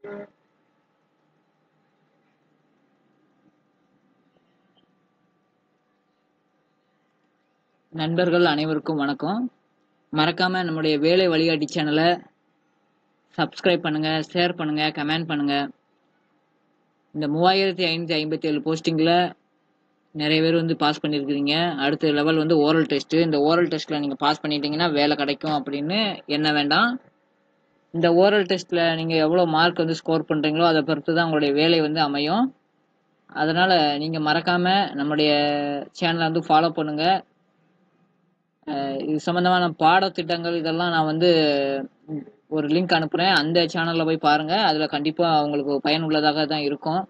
நண்பர்கள் அனைவருக்கும் வணக்கம் மறக்காம நம்முடைய வேலை வழிகாட்டி சேனலை சப்ஸ்கிரைப் பண்ணுங்க ஷேர் பண்ணுங்க கமெண்ட் பண்ணுங்க இந்த மூவாயிரத்தி ஐநூற்றி ஐம்பத்தி ஏழு போஸ்டிங்கில் நிறைய பேர் வந்து பாஸ் பண்ணியிருக்கிறீங்க அடுத்த லெவல் வந்து ஓரல் டெஸ்ட் இந்த ஓரல் டெஸ்ட்டில் நீங்கள் பாஸ் பண்ணிட்டீங்கன்னா வேலை கிடைக்கும் அப்படின்னு என்ன வேண்டாம் இந்த ஓரல் டெஸ்ட்டில் நீங்கள் எவ்வளோ மார்க் வந்து ஸ்கோர் பண்ணுறீங்களோ அதை பொறுத்து தான் உங்களுடைய வேலை வந்து அமையும் அதனால் நீங்கள் மறக்காமல் நம்முடைய சேனலை வந்து ஃபாலோ பண்ணுங்கள் இது சம்மந்தமான பாடத்திட்டங்கள் இதெல்லாம் நான் வந்து ம், ஒரு லிங்க் அனுப்புகிறேன் அந்த சேனலில் போய் பாருங்கள் அதில் கண்டிப்பாக உங்களுக்கு பயனுள்ளதாக தான் இருக்கும்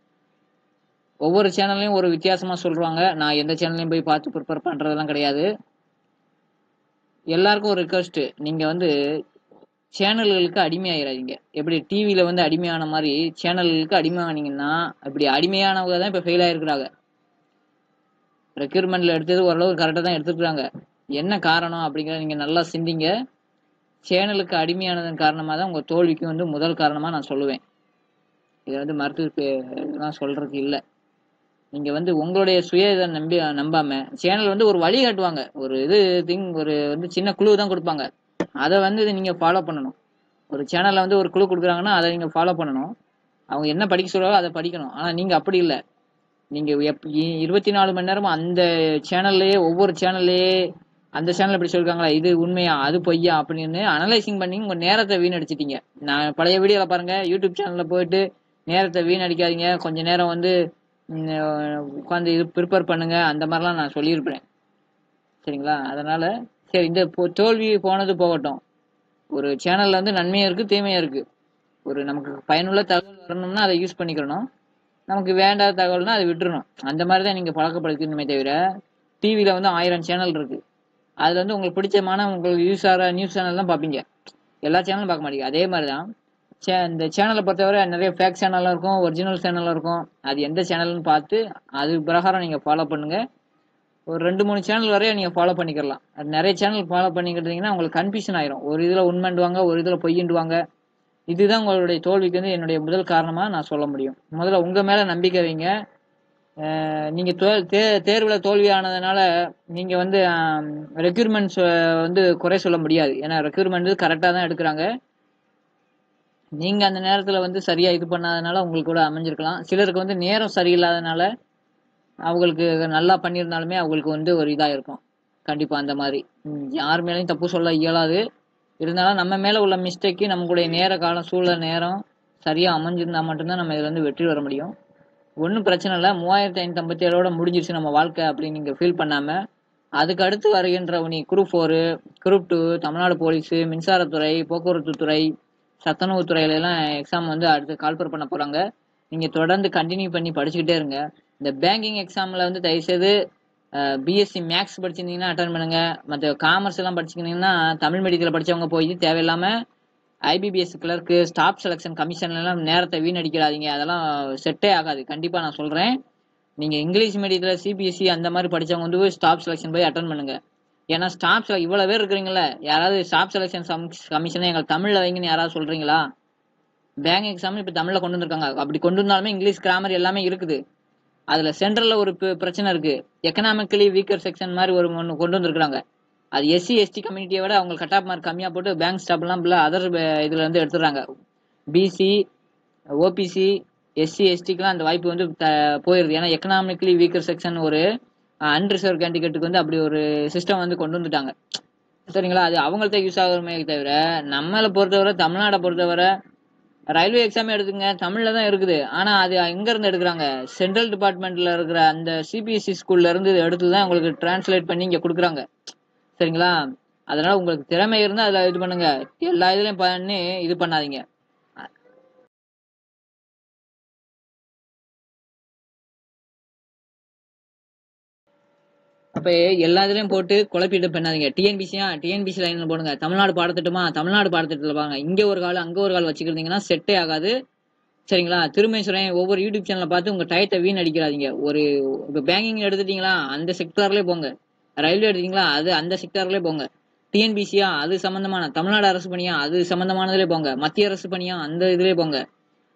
ஒவ்வொரு சேனல்லையும் ஒரு வித்தியாசமாக சொல்கிறாங்க நான் எந்த சேனல்லையும் போய் பார்த்து ப்ரிப்பேர் பண்ணுறதெல்லாம் கிடையாது எல்லாருக்கும் ஒரு ரிக்வஸ்ட்டு நீங்கள் வந்து சேனல்களுக்கு அடிமையாயிராதீங்க எப்படி டிவியில் வந்து அடிமையான மாதிரி சேனல்களுக்கு அடிமையானீங்கன்னா அப்படி அடிமையானவங்க தான் இப்போ ஃபெயில் ஆகிருக்கிறாங்க ரெக்யூர்மெண்ட்டில் எடுத்தது ஓரளவு கரெக்டாக தான் எடுத்துக்கிறாங்க என்ன காரணம் அப்படிங்கிறத நீங்கள் நல்லா சிந்திங்க சேனலுக்கு அடிமையானதன் காரணமாக தான் உங்கள் தோல்விக்கு வந்து முதல் காரணமாக நான் சொல்லுவேன் இதை வந்து மருத்துவ சொல்கிறதுக்கு இல்லை நீங்கள் வந்து உங்களுடைய சுய இதை நம்பி நம்பாமல் சேனல் வந்து ஒரு வழி காட்டுவாங்க ஒரு இது திங் ஒரு வந்து சின்ன குழு தான் கொடுப்பாங்க அதை வந்து நீங்கள் ஃபாலோ பண்ணணும் ஒரு சேனலில் வந்து ஒரு குழு கொடுக்குறாங்கன்னா அதை நீங்கள் ஃபாலோ பண்ணணும் அவங்க என்ன படிக்க சொல்கிறாரோ அதை படிக்கணும் ஆனால் நீங்கள் அப்படி இல்லை நீங்கள் எப் இ- இருபத்தி நாலு மணி நேரமும் அந்த சேனல்லையே ஒவ்வொரு சேனல்லையே அந்த சேனல் இப்படி சொல்லிருக்காங்களா இது உண்மையா அது பொய்யா அப்படின்னு அனலைசிங் பண்ணி உங்கள் நேரத்தை வீணடிச்சிட்டீங்க நான் பழைய வீடியோவில் பாருங்கள் யூடியூப் சேனலில் போயிட்டு நேரத்தை வீணடிக்காதீங்க கொஞ்ச நேரம் வந்து உட்காந்து இது ப்ரிப்பேர் பண்ணுங்க அந்த மாதிரிலாம் நான் சொல்லியிருப்பேன் சரிங்களா அதனால் சரி இந்த பொ- தோல்வி போனது போகட்டும் ஒரு சேனலில் வந்து நன்மையும் இருக்குது தீமையும் இருக்குது ஒரு நமக்கு பயனுள்ள தகவல் வரணும்னா அதை யூஸ் பண்ணிக்கிறணும் நமக்கு வேண்டாத தகவல்னா அதை விட்டுறணும் அந்த மாதிரி தான் நீங்கள் பழக்கப்படுத்தணுமே தவிர டிவியில் வந்து ஆயிரம் சேனல் இருக்குது அதில் வந்து உங்களுக்கு பிடிச்சமான உங்களுக்கு யூஸ் ஆகிற நியூஸ் சேனல் தான் பார்ப்பீங்க எல்லா சேனலும் பார்க்க மாட்டீங்க அதே மாதிரி தான் சே இந்த சேனலை பொறுத்தவரை நிறைய ஃபேக் சேனலும் இருக்கும் ஒரிஜினல் சேனலும் இருக்கும் அது எந்த சேனல்னு பார்த்து அது பிரகாரம் நீங்கள் ஃபாலோ பண்ணுங்கள் ஒரு ரெண்டு மூணு சேனல் வரைய நீங்கள் ஃபாலோ பண்ணிக்கலாம் அது நிறைய சேனல் ஃபாலோ பண்ணிக்கிட்டீங்கன்னா உங்களுக்கு கன்ஃபியூஷன் ஆயிரும் ஒரு இதில் உண்மைண்டுவாங்க ஒரு இதில் பொய்யிண்டுவாங்க இதுதான் உங்களுடைய தோல்விக்கு வந்து என்னுடைய முதல் காரணமாக நான் சொல்ல முடியும் முதல்ல உங்கள் மேலே நம்பிக்கை வைங்க அஹ் நீங்க தோ தே தேர்வில் தோல்வியானதுனால நீங்க வந்து ரெக்யூர்மெண்ட்ஸ் வந்து குறை சொல்ல முடியாது ஏன்னா ரெக்யூர்மெண்ட் கரெக்டாக தான் எடுக்கிறாங்க நீங்க அந்த நேரத்துல வந்து சரியா இது பண்ணாதனால உங்களுக்கு கூட அமைஞ்சிருக்கலாம் சிலருக்கு வந்து நேரம் சரியில்லாதனால அவங்களுக்கு நல்லா பண்ணியிருந்தாலுமே அவங்களுக்கு வந்து ஒரு இதா இருக்கும் கண்டிப்பா அந்த மாதிரி ம், யார் மேலேயும் தப்பு சொல்ல இயலாது இருந்தாலும் நம்ம மேல உள்ள மிஸ்டேக்கு நம்மளுடைய நேர காலம் சூழல் நேரம் சரியா அமைஞ்சிருந்தா மட்டும்தான் நம்ம இதுல இருந்து வெற்றி வர முடியும் ஒன்றும் பிரச்சனை இல்லை மூவாயிரத்தி ஐநூற்றி ஐம்பத்தி ஏழோட முடிஞ்சிருச்சு நம்ம வாழ்க்கை அப்படின்னு நீங்கள் ஃபீல் பண்ணாமல் அதுக்கு அடுத்து வருகின்ற நீ group four group two Tamil Nadu police மின்சாரத்துறை போக்குவரத்து துறை சத்துணவு துறையில எல்லாம் எக்ஸாம் வந்து அடுத்து கால்பர் பண்ண போகிறாங்க நீங்கள் தொடர்ந்து கண்டினியூ பண்ணி படிச்சுக்கிட்டே இருங்க இந்த பேங்கிங் எக்ஸாமில் வந்து தயவுசெய்து பிஎஸ்சி மேக்ஸ் படிச்சிருந்தீங்கன்னா அட்டன் பண்ணுங்க மற்ற காமர்ஸ் எல்லாம் படிச்சிருந்தீங்கன்னா தமிழ் மீடியத்தில் படிச்சவங்க போய் தேவையில்லாமல் ஐபிபிஎஸ் கிளர்க்கு ஸ்டாஃப் செலெக்ஷன் கமிஷன்ல எல்லாம் நேரத்தை வீணடிக்கிறாதீங்க அதெல்லாம் செட்டே ஆகாது கண்டிப்பா நான் சொல்றேன் நீங்க இங்கிலீஷ் மீடியத்துல சிபிஎஸ்சி அந்த மாதிரி படிச்சவங்க வந்து போய் ஸ்டாஃப் செலெக்ஷன் போய் அட்டன் பண்ணுங்க ஏன்னா ஸ்டாஃப் இவ்வளவு பேர் இருக்கிறீங்களா யாராவது ஸ்டாஃப் செலெக்ஷன் கமிஷனை எங்களுக்கு தமிழ்ல வைங்கன்னு யாராவது சொல்றீங்களா பேங்க் எக்ஸாம் இப்ப தமிழ்ல கொண்டு வந்திருக்காங்க அப்படி கொண்டு வந்தாலுமே இங்கிலீஷ் கிராமர் எல்லாமே இருக்குது அதுல சென்ட்ரல்ல ஒரு பி- பிரச்சனை இருக்கு எக்கனாமிக்கலி வீக்கர் செக்ஷன் மாதிரி ஒரு ஒன்று கொண்டு வந்திருக்காங்க அது எஸ்சி எஸ்டி கம்யூனிட்டியை விட அவங்க கட் ஆஃப் மார்க் கம்மியாக போட்டு பேங்க் ஸ்டாஃப்லாம் அதர் இதில் வந்து எடுத்துடுறாங்க பிசி ஓபிசி எஸ்சி எஸ்டிக்கெலாம் அந்த வாய்ப்பு வந்து த- போயிருது ஏன்னா எக்கனாமிக்கலி வீக்கர் செக்ஷன் ஒரு அன்ரிசர்வ் கேண்டிடேட்டுக்கு வந்து அப்படி ஒரு சிஸ்டம் வந்து கொண்டு வந்துட்டாங்க சரிங்களா அது அவங்கள்ட்ட யூஸ் ஆகுமே தவிர நம்மளை பொறுத்தவரை தமிழ்நாடை பொறுத்தவரை ரயில்வே எக்ஸாமே எடுத்துங்க தமிழ்ல தான் இருக்குது ஆனா அது எங்க இருந்து எடுக்கிறாங்க சென்ட்ரல் டிபார்ட்மெண்ட்ல இருக்கிற அந்த சிபிஎஸ்சி ஸ்கூல்ல இருந்து இதை எடுத்து தான் உங்களுக்கு டிரான்ஸ்லேட் பண்ணி இங்க கொடுக்குறாங்க சரிங்களா அதனால உங்களுக்கு திறமை இருந்தா அதுல இது பண்ணுங்க எல்லா இதுலயும் பண்ணி இது பண்ணாதீங்க அப்ப எல்லா இதுலயும் போட்டு குழப்பிட்டு பண்ணாதீங்க டிஎன்பிசியா டிஎன்பிசி லைன்ல போடுங்க தமிழ்நாடு பாடத்திட்டமா தமிழ்நாடு பாடத்திட்டத்துல பாருங்க இங்க ஒரு கால் அங்க ஒரு கால் வச்சுக்கிட்டீங்கன்னா செட்டே ஆகாது சரிங்களா திரும்ப சொல்றேன் ஒவ்வொரு யூடியூப் சேனலை பார்த்து உங்க டயத்தை வீண் அடிக்கிறாதீங்க ஒரு இப்போ பேங்கிங் எடுத்துட்டீங்களா அந்த செக்டார்லயே போங்க ரயில்வே எடுத்தீங்களா அது அந்த செக்டார்லயே போங்க டிஎன்பிசியா அது சம்பந்தமான தமிழ்நாடு அரசு பணியா அது சம்பந்தமானதுலயே போங்க மத்திய அரசு பணியா அந்த இதுலயே போங்க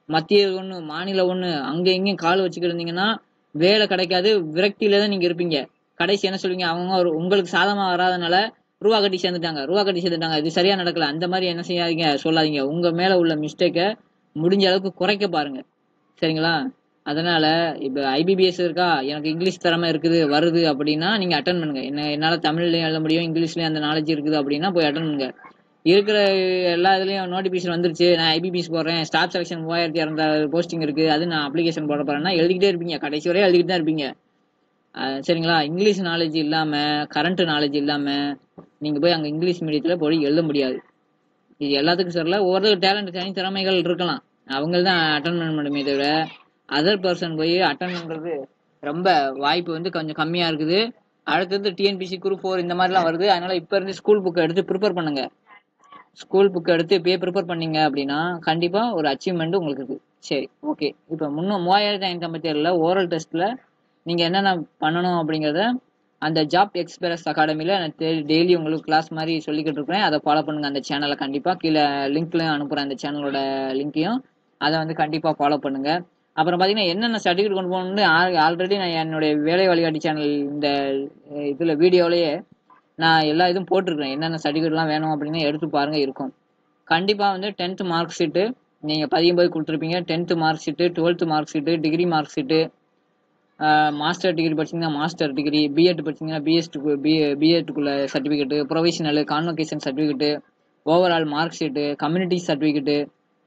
மத்திய ஒன்று மாநில ஒன்று அங்கே இங்கேயும் கால் வச்சுக்கிட்டு இருந்தீங்கன்னா வேலை கிடைக்காது விரக்தியில தான் நீங்க இருப்பீங்க கடைசி என்ன சொல்லுவீங்க அவங்க ஒரு உங்களுக்கு சாதமா வராதனால ரூபா கட்டி சேர்ந்துட்டாங்க ரூபா கட்டி சேர்ந்துட்டாங்க இது சரியா நடக்கல அந்த மாதிரி என்ன செய்யாதீங்க சொல்லாதீங்க உங்க மேல உள்ள மிஸ்டேக்கை முடிஞ்ச அளவுக்கு குறைக்க பாருங்க சரிங்களா அதனால இப்ப ஐபிபிஎஸ் இருக்கா எனக்கு இங்கிலீஷ் திறமை இருக்குது வருது அப்படின்னா நீங்க அட்டன் பண்ணுங்க என்ன என்னால தமிழ்லயும் எழுத முடியும் இங்கிலீஷ்லயும் அந்த நாலேஜ் இருக்குது அப்படின்னா போய் அட்டன் பண்ணுங்க இருக்கிற எல்லா இதுலயும் நோட்டிபிகேஷன் வந்துருச்சு நான் ஐபிபிஎஸ் போடுறேன் ஸ்டாஃப் செலக்ஷன் மூவாயிரத்தி இரநூறு போஸ்டிங் இருக்கு அது நான் அப்ளிகேஷன் போட போறேன்னா எழுதிக்கிட்டே இருப்பீங்க கடைசி வரையும் எழுதிக்கிட்டு தான் இருப்பீங்க அஹ் சரிங்களா இங்கிலீஷ் நாலேஜ் இல்லாம கரண்ட் நாலேஜ் இல்லாம நீங்க போய் அங்க இங்கிலீஷ் மீடியத்துல போய் எழுத முடியாது இது எல்லாத்துக்கும் சரியில்ல ஒவ்வொரு டேலண்ட் தனி திறமைகள் இருக்கலாம் அவங்க தான் அட்டன் பண்ண முடியுமே தவிர அதர் பர்சன் போய் அட்டன் பண்றது ரொம்ப வாய்ப்பு வந்து கொஞ்சம் கம்மியா இருக்குது அடுத்தது டிஎன்பிசி குரூப் ஃபோர் இந்த மாதிரிலாம் வருது அதனால இப்ப இருந்து ஸ்கூல் புக்கை எடுத்து ப்ரிப்பேர் பண்ணுங்க ஸ்கூல் புக் எடுத்து இப்பயே ப்ரிப்பேர் பண்ணீங்க அப்படின்னா கண்டிப்பா ஒரு அச்சீவ்மெண்ட் உங்களுக்கு இருக்கு சரி ஓகே இப்போ முன்னும் மூவாயிரத்தி ஐநூத்தி ஐம்பத்தி ஏழுல ஓரல் டெஸ்ட்ல நீங்க என்னென்ன பண்ணணும் அப்படிங்கறத அந்த ஜாப் எக்ஸ்பிரஸ் அகாடமில நான் டெய்லி உங்களுக்கு கிளாஸ் மாதிரி சொல்லிக்கிட்டு இருப்பேன் அதை ஃபாலோ பண்ணுங்க அந்த சேனலை கண்டிப்பா கீழே லிங்க்லயும் அனுப்புறேன் அந்த சேனலோட லிங்கையும் அதை வந்து கண்டிப்பா ஃபாலோ பண்ணுங்க அப்புறம் பாத்தீங்கன்னா என்னென்ன சர்டிஃபிகேட் கொண்டு போகணும்னு ஆல்ரெடி நான் என்னுடைய வேலை வழிகாட்டி சேனல் இந்த அஹ், இதுல வீடியோலயே நான் எல்லா இதுவும் போட்டிருக்கேன் என்னென்ன சர்டிஃபிகேட்லாம் வேணும் அப்படின்னு எடுத்து பாருங்க இருக்கும் கண்டிப்பா வந்து டென்த் மார்க் ஷீட்டு நீங்க பதியும் போது கொடுத்துருப்பீங்க tenth mark sheet twelfth mark sheet degree mark sheet master degree படிச்சீங்கன்னா மாஸ்டர் டிகிரி பிஎட் படிச்சீங்கன்னா பிஎஸ்ட் பிஎட்டுக்குள்ள certificate professional convocation certificate overall mark sheet community certificate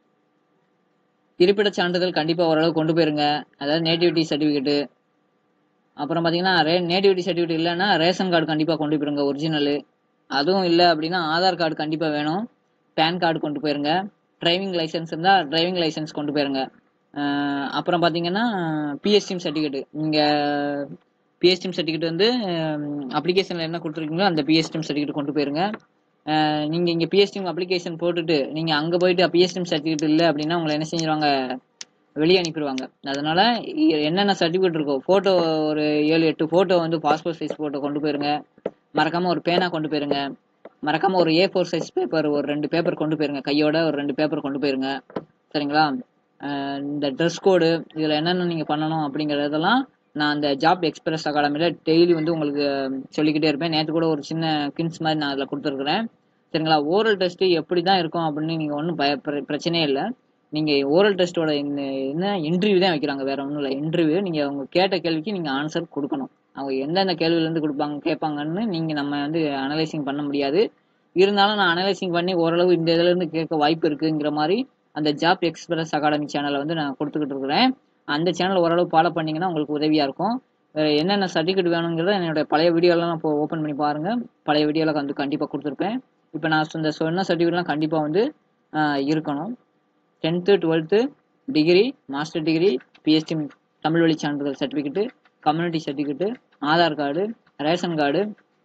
இருப்பிட சான்றிதழ் கண்டிப்பா ஓரளவு கொண்டு போயிருங்க அதாவது நேட்டிவிட்டி சர்டிஃபிகேட்டு அப்புறம் பாத்தீங்கன்னா ரே நேட்டிவிட்டி சர்டிஃபிகேட் இல்லைன்னா ரேஷன் கார்டு கண்டிப்பா கொண்டு போயிருங்க ஒரிஜினல் அதுவும் இல்லை அப்படின்னா ஆதார் கார்டு கண்டிப்பா வேணும் பேன் கார்டு கொண்டு போயிருங்க டிரைவிங் லைசென்ஸ் இருந்தா டிரைவிங் லைசென்ஸ் கொண்டு போயிருங்க அஹ் அப்புறம் பாத்தீங்கன்னா பிஎஸ்டிஎம் சர்டிஃபிகேட் நீங்க பிஎஸ்டிஎம் சர்டிஃபிகேட் வந்து அப்ளிகேஷன்ல என்ன கொடுத்துருக்கீங்களோ அந்த பிஎஸ்டிஎம் சர்டிஃபிகேட் கொண்டு போயிருங்க அஹ் நீங்க இங்க பிஎஸ்டிஎம் அப்ளிகேஷன் போட்டுட்டு நீங்க அங்க போயிட்டு பிஎஸ்டிஎம் சர்டிஃபிகேட் இல்லை அப்படின்னா உங்களை என்ன செஞ்சிருவாங்க வெளியே அனுப்பிடுவாங்க அதனால இ- என்னென்ன சர்டிஃபிகேட் இருக்கோ போட்டோ ஒரு ஏழு எட்டு போட்டோ வந்து பாஸ்போர்ட் சைஸ் போட்டோ கொண்டு போயிருங்க மறக்காம ஒரு பேனா கொண்டு போயிருங்க மறக்காம ஒரு ஏ ஃபோர் சைஸ் பேப்பர் ஒரு ரெண்டு பேப்பர் கொண்டு போயிருங்க கையோட ஒரு ரெண்டு பேப்பர் கொண்டு போயிருங்க சரிங்களா அஹ் இந்த ட்ரெஸ் கோடு இதுல என்னென்ன நீங்க பண்ணணும் அப்படிங்கறதெல்லாம் நான் அந்த ஜாப் எக்ஸ்பிரஸ் அகாடமில டெய்லி வந்து உங்களுக்கு சொல்லிக்கிட்டே இருப்பேன் நேற்று கூட ஒரு சின்ன கின்ஸ் மாதிரி நான் அதில் கொடுத்துருக்குறேன் சரிங்களா ஓரல் டெஸ்ட் எப்படி தான் இருக்கும் அப்படின்னு நீங்க ஒன்றும் பய பிர- பிரச்சனையே இல்லை நீங்க ஓரல் டெஸ்ட்டோட என்ன இன்டர்வியூ தான் வைக்கிறாங்க வேற ஒன்றும் இல்லை இன்டர்வியூ நீங்க அவங்க கேட்ட கேள்விக்கு நீங்க ஆன்சர் கொடுக்கணும் அவங்க எந்தெந்த கேள்வியில இருந்து கொடுப்பாங்க கேட்பாங்கன்னு நீங்க நம்ம வந்து அனலைசிங் பண்ண முடியாது இருந்தாலும் நான் அனலைசிங் பண்ணி ஓரளவு இந்த இதுல இருந்து கேட்க வாய்ப்பு இருக்குங்கிற மாதிரி அந்த ஜாப் எக்ஸ்பிரஸ் அகாடமி சேனலை வந்து நான் கொடுத்துக்கிட்டு இருக்கிறேன் அந்த சேனல் ஓரளவு ஃபாலோ பண்ணீங்கன்னா உங்களுக்கு உதவியா இருக்கும் வேற என்னென்ன சர்டிஃபிகேட் வேணுங்கிறத என்னோட பழைய வீடியோலாம் இப்போ ஓப்பன் பண்ணி பாருங்க பழைய வீடியோல வந்து கண்டிப்பா கொடுத்துருப்பேன் இப்போ நான் இந்த சொன்ன சர்டிஃபிகேட்லாம் கண்டிப்பா வந்து ஆஹ் இருக்கணும் tenth twelfth degree master degree PST Tamil வழி சான்றிதழ் certificate community certificate Aadhaar card ration card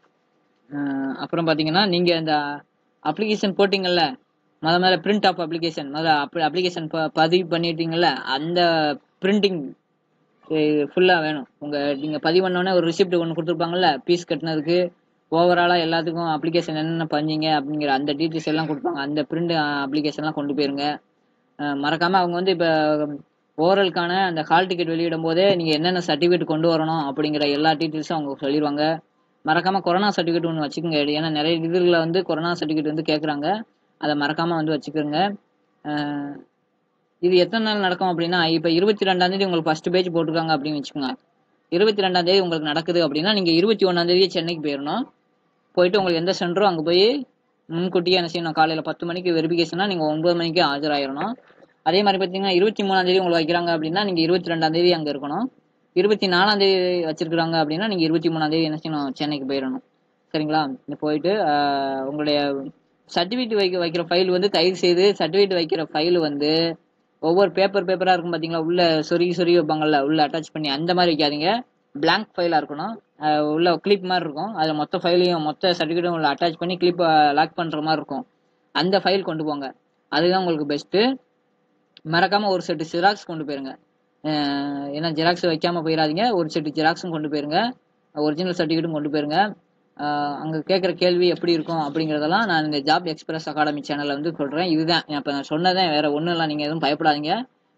அப்புறம் பார்த்தீங்கன்னா நீங்கள் இந்த அப்ளிகேஷன் போட்டிங்கல்ல முத மேலே பிரிண்ட் ஆஃப் அப்ளிகேஷன் முதல்ல அப்ளிகேஷன் பதிவு பண்ணிட்டீங்கல்ல அந்த பிரிண்டிங் ஃபுல்லாக வேணும் உங்கள் நீங்கள் பதிவு பண்ணோன்னே ஒரு ரிசிப்ட் ஒன்று கொடுத்துருப்பாங்கல்ல ஃபீஸ் கட்டினதுக்கு ஓவராலாக எல்லாத்துக்கும் அப்ளிகேஷன் என்னென்ன பண்ணீங்க அப்படிங்கிற அந்த டீட்டெயில்ஸ் எல்லாம் கொடுப்பாங்க அந்த பிரிண்ட் அப்ளிகேஷன்லாம் கொண்டு போயிருங்க அஹ் மறக்காம அவங்க வந்து இப்போ ஓரலுக்கான அந்த ஹால் டிக்கெட் வெளியிடும் போதே நீங்க என்னென்ன சர்டிஃபிகேட் கொண்டு வரணும் அப்படிங்கிற எல்லா டீட்டெயில்ஸும் அவங்க சொல்லிடுவாங்க மறக்காம கொரோனா சர்டிஃபிகேட் ஒன்று வச்சுக்கோங்க ஏன்னா நிறைய இதுல வந்து கொரோனா சர்டிஃபிகேட் வந்து கேட்குறாங்க அதை மறக்காம வந்து வச்சுக்கோங்க அஹ் இது எத்தனை நாள் நடக்கும் அப்படின்னா இப்போ இருபத்தி ரெண்டாம் தேதி உங்களுக்கு ஃபர்ஸ்ட் பேஜ் போட்டிருக்காங்க அப்படின்னு வச்சுக்கோங்க இருபத்தி ரெண்டாம் தேதி உங்களுக்கு நடக்குது அப்படின்னா நீங்க இருபத்தி ஒன்னாம் தேதி சென்னைக்கு போயிடணும் போயிட்டு உங்களுக்கு எந்த சென்டரோ அங்கே போய் முன்கூட்டியே என்ன செய்யணும் காலையில் பத்து மணிக்கு வெரிஃபிகேஷனா நீங்கள் ஒன்பது மணிக்கு ஆஜராயிரணும் அதே மாதிரி பார்த்தீங்கன்னா இருபத்தி மூணாம் தேதி உங்களுக்கு வைக்கிறாங்க அப்படின்னா நீங்கள் இருபத்தி ரெண்டாம் தேதி அங்கே இருக்கணும் இருபத்தி நாலாம் தேதி வச்சிருக்காங்க அப்படின்னா நீங்கள் இருபத்தி மூணாம் தேதி என்ன செய்யணும் சென்னைக்கு போயிடணும் சரிங்களா இங்க போயிட்டு ஆஹ், உங்களுடைய சர்டிஃபிகேட் வைக்க வைக்கிற ஃபைல் வந்து தயவு செய்து சர்டிஃபிகேட் வைக்கிற ஃபைல் வந்து ஒவ்வொரு பேப்பர் பேப்பராக இருக்கும் பார்த்தீங்களா உள்ள சொருகி சொருகி வைப்பாங்கல்ல உள்ள அட்டாச் பண்ணி அந்த மாதிரி வைக்காதீங்க blank ஃபைலாக இருக்கணும் அஹ் உள்ள கிளிப் மாதிரி இருக்கும் அதில் மொத்த ஃபைலையும் மொத்த சர்டிஃபிகேட்டும் உள்ள அட்டாச் பண்ணி கிளிப்பை லாக் பண்ணுற மாதிரி இருக்கும் அந்த ஃபைல் கொண்டு போங்க அதுதான் உங்களுக்கு பெஸ்ட்டு மறக்காம ஒரு செட்டு ஜெராக்ஸ் கொண்டு போயிருங்க அஹ் ஏன்னா ஜெராக்ஸ் வைக்காம போயிடாதீங்க ஒரு செட்டு ஜெராக்ஸும் கொண்டு போயிருங்க ஒரிஜினல் சர்டிஃபிகேட்டும் கொண்டு போயிருங்க அஹ் அங்க கேட்குற கேள்வி எப்படி இருக்கும் அப்படிங்கறதெல்லாம் நான் இந்த ஜாப் எக்ஸ்பிரஸ் அகாடமி சேனல்ல வந்து சொல்றேன் இதுதான் இப்ப நான் சொன்னதே வேற ஒண்ணும் இல்லை நீங்க எதுவும் பயப்படாதீங்க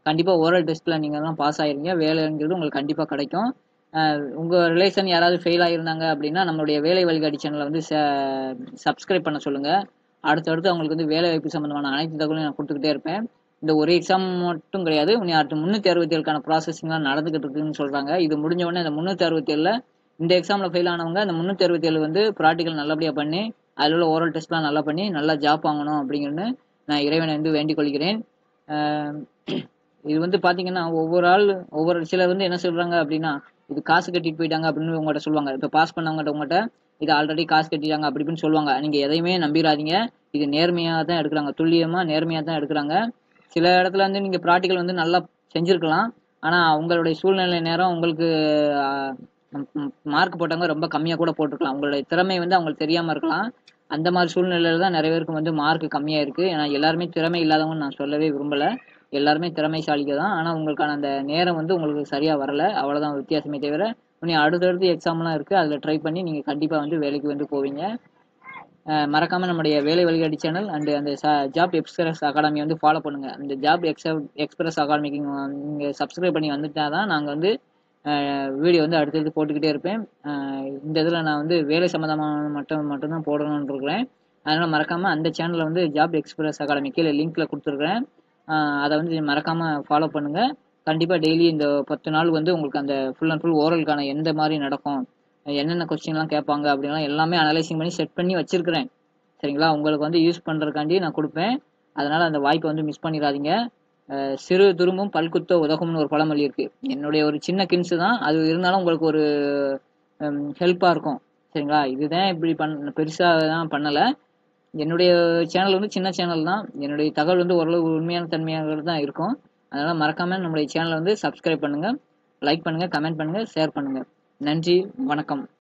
கண்டிப்பாக ஓரல் டெஸ்ட்டில் நீங்கள் தான் பாஸ் ஆயிருங்க வேலைங்கிறது உங்களுக்கு கண்டிப்பாக கிடைக்கும் உங்கள் ரிலேஷன் யாராவது ஃபெயில் ஆகியிருந்தாங்க அப்படின்னா நம்மளுடைய வேலை வழிகாட்டி சேனலை வந்து சப்ஸ்கிரைப் பண்ண சொல்லுங்கள் அடுத்தடுத்து அவங்களுக்கு வந்து வேலை வாய்ப்பு சம்மந்தமான அனைத்து தகவலையும் நான் கொடுத்துக்கிட்டே இருப்பேன் இந்த ஒரு எக்ஸாம் மட்டும் கிடையாது இனி அடுத்து முந்நூற்றி அறுபத்தி ஏழுக்கான ப்ராசஸிங்லாம் நடந்துகிட்டு இருக்குன்னு சொல்கிறாங்க இது முடிஞ்ச உடனே அந்த முந்நூற்றி அறுபத்தி ஏழில் இந்த எக்ஸாமில் ஃபெயில் ஆனவங்க அந்த முந்நூற்றி அறுபத்தி ஏழு வந்து ப்ராக்டிக்கல் நல்லபடியாக பண்ணி அதில் உள்ள ஓரல் டெஸ்ட்லாம் நல்லா பண்ணி நல்லா ஜாப் வாங்கணும் அப்படிங்கிறது நான் இறைவனை வந்து வேண்டிக் கொள்கிறேன் ஆஹ் இது வந்து பார்த்தீங்கன்னா ஒவ்வொரு ஆள் ஒவ்வொரு சிலர் வந்து என்ன சொல்கிறாங்க அப்படின்னா இது காசு கட்டிட்டு போயிட்டாங்க அப்படின்னு உங்கள்கிட்ட சொல்லுவாங்க இப்போ பாஸ் பண்ணவங்ககிட்ட உங்கள்கிட்ட இது ஆல்ரெடி காசு கட்டிட்டாங்க அப்படி இப்படின்னு சொல்லுவாங்க நீங்கள் எதையுமே நம்பிடாதீங்க இது நேர்மையாக தான் எடுக்கிறாங்க துல்லியமாக நேர்மையாக தான் எடுக்கிறாங்க சில இடத்துல வந்து நீங்கள் ப்ராக்டிக்கல் வந்து நல்லா செஞ்சுருக்கலாம் ஆனால் உங்களுடைய சூழ்நிலை நேரம் உங்களுக்கு மார்க் போட்டவங்க ரொம்ப கம்மியாக கூட போட்டிருக்கலாம் உங்களுடைய திறமை வந்து அவங்களுக்கு தெரியாமல் இருக்கலாம் அந்த மாதிரி சூழ்நிலையில தான் நிறைய பேருக்கு வந்து மார்க் கம்மியாக இருக்குது ஏன்னா எல்லாருமே திறமை இல்லாதவங்க நான் சொல்லவே விரும்பலை எல்லாருமே திறமைசாலிக்க தான் ஆனால் உங்களுக்கான அந்த நேரம் வந்து உங்களுக்கு சரியாக வரல அவ்வளோதான் வித்தியாசமே தவிர இனி அடுத்தடுத்து எக்ஸாம்லாம் இருக்குது அதில் ட்ரை பண்ணி நீங்கள் கண்டிப்பாக வந்து வேலைக்கு வந்து போவீங்க அஹ் மறக்காம நம்முடைய வேலை வழிகாட்டி சேனல் அண்ட் அந்த ஜாப் எக்ஸ்பிரஸ் அகாடமி வந்து ஃபாலோ பண்ணுங்க அந்த ஜாப் எக்ஸ் எக்ஸ்பிரஸ் அகாடமிக்கு நீங்க சப்ஸ்கிரைப் பண்ணி வந்துட்டா தான் நாங்கள் வந்து வீடியோ வந்து அடுத்தடுத்து போட்டுக்கிட்டே இருப்பேன் அஹ் இந்த இதில் நான் வந்து வேலை சம்மந்தமான மட்டும் மட்டும்தான் போடணும்னு இருக்கிறேன் அதனால் மறக்காமல் அந்த சேனலில் வந்து ஜாப் எக்ஸ்பிரஸ் அகாடமி கீழே லிங்க்கில் கொடுத்துருக்குறேன் அதை வந்து மறக்காமல் ஃபாலோ பண்ணுங்கள் கண்டிப்பாக டெய்லி இந்த பத்து நாள் வந்து உங்களுக்கு அந்த ஃபுல் அண்ட் ஃபுல் ஓரலுக்கான எந்த மாதிரி நடக்கும் என்னென்ன கொஸ்டின்லாம் கேட்பாங்க அப்படின்லாம் எல்லாமே அனலைசிங் பண்ணி செட் பண்ணி வச்சிருக்கிறேன் சரிங்களா உங்களுக்கு வந்து யூஸ் பண்ணுறதுக்காண்டி நான் கொடுப்பேன் அதனால் அந்த வாய்ப்பை வந்து மிஸ் பண்ணிடாதீங்க அஹ் சிறு துரும்பும் பல்குத்த உதகும்னு ஒரு பழமொழி இருக்குது என்னுடைய ஒரு சின்ன கின்ஸு தான் அது இருந்தாலும் உங்களுக்கு ஒரு ஹெல்ப்பாக இருக்கும் சரிங்களா இதுதான் இப்படி பண் பெருசாக தான் பண்ணலை என்னுடைய சேனல் வந்து சின்ன சேனல் தான் என்னுடைய தகவல் வந்து ஓரளவு உண்மையான தன்மையாக தான் இருக்கும் அதனால் மறக்காமல் நம்முடைய சேனலை வந்து சப்ஸ்கிரைப் பண்ணுங்கள் லைக் பண்ணுங்கள் கமெண்ட் பண்ணுங்கள் ஷேர் பண்ணுங்கள் நன்றி வணக்கம்